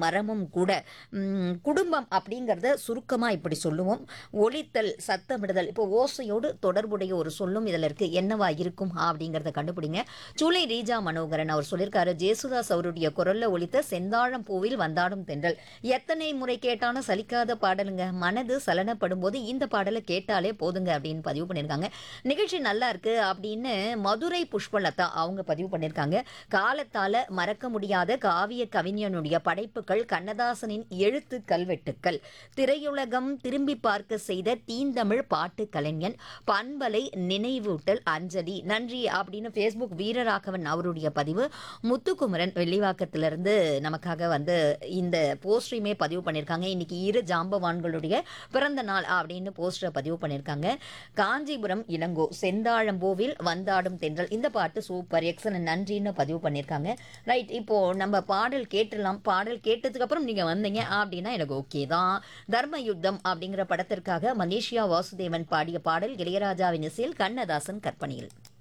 மரமும் கூட ம், குடும்பம் அப்படிங்கிறத சுருக்கமாக இப்படி சொல்லுவோம் ஒலித்தல் சத்தமிடுதல் இப்போ ஓசையோடு தொடர்புடைய ஒரு சொல்லும் இதில் இருக்கு என்னவா இருக்கும் அப்படிங்கிறத கண்டுபிடிங்க சூளை ரீஜா மனோகரன் அவர் சொல்லியிருக்காரு ஜேசுதாஸ் அவருடைய குரல்ல ஒலித்த செந்தாழம் பூவில் வந்தாடும் தென்றல் எத்தனை முறை கேட்டாலும் சலிக்காத பாடலுங்க மனது சலனப்படும் போது இந்த பாடலை கேட்டாலே போதுங்க அப்படின்னு பதிவு பண்ணியிருக்காங்க நிகழ்ச்சி நல்லா இருக்கு அப்படின்னு மதுரை புஷ்பலதா அவங்க பதிவு பண்ணியிருக்காங்க காலத்தால மறக்க முடியாத காவிய கவிஞனுடைய படைப்புகள் கண்ணதாசனின் எழுத்து கல்வெட்டுக்கள் திரையுலகம் திரும்பி பார்க்க செய்த தீந்தமிழ் பாட்டு கலைஞன் பண்பலை நினைவூட்டல் அஞ்சலி நன்றி அப்படின்னு ஃபேஸ்புக் வீரராகவன் அவருடைய பதிவு முத்துக்குமரன் வெள்ளிவாக்கத்திலிருந்து நமக்காக வந்து இந்த போஸ்டரையுமே பதிவு பண்ணியிருக்காங்க இன்னைக்கு இரு ஜாம்பவான்களுடைய பிறந்த நாள் அப்படின்னு போஸ்டரை பதிவு பண்ணியிருக்காங்க காஞ்சிபுரம் இளங்கோ செந்தாழம்பூவில் வந்தாடும் தென்றல் இந்த பாட்டு சூப்பர் எக்ஸலன் நன்றின்னு பதிவு பண்ணியிருக்காங்க ரைட் இப்போ நம்ம பாடல் கேட்டுடலாம் பாடல் கேட்டதுக்கு அப்புறம் நீங்க வந்தீங்க அப்படின்னா எனக்கு ஓகே தான் தர்ம யுத்தம் அப்படிங்கிற படத்திற்காக மலேசியா வாசுதேவன் பாடிய பாடல் இளையராஜாவின் இசையில் கண்ணதாசன் கற்பனையில்